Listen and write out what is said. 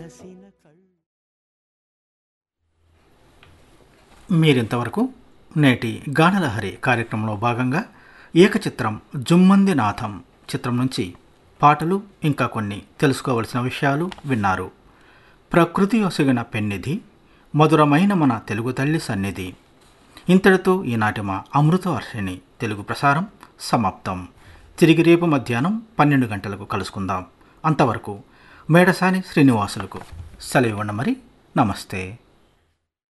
వెరసిన కళ్ళు మీరింతవరకు నేటి గానలహరి కార్యక్రమంలో భాగంగా ఏకచిత్రం జుమ్మంది నాథం చిత్రం నుంచి పాటలు ఇంకా కొన్ని తెలుసుకోవలసిన విషయాలు విన్నారు ప్రకృతి ఒసగిన పెన్నిధి మధురమైన మన తెలుగు తల్లి సన్నిధి ఇంతటితో ఈనాటి మా అమృతవర్షిణి తెలుగు ప్రసారం సమాప్తం తిరిగి రేపు మధ్యాహ్నం పన్నెండు గంటలకు కలుసుకుందాం అంతవరకు మేడసాని శ్రీనివాసులకు సెలవు ఇవ్వండి మరి నమస్తే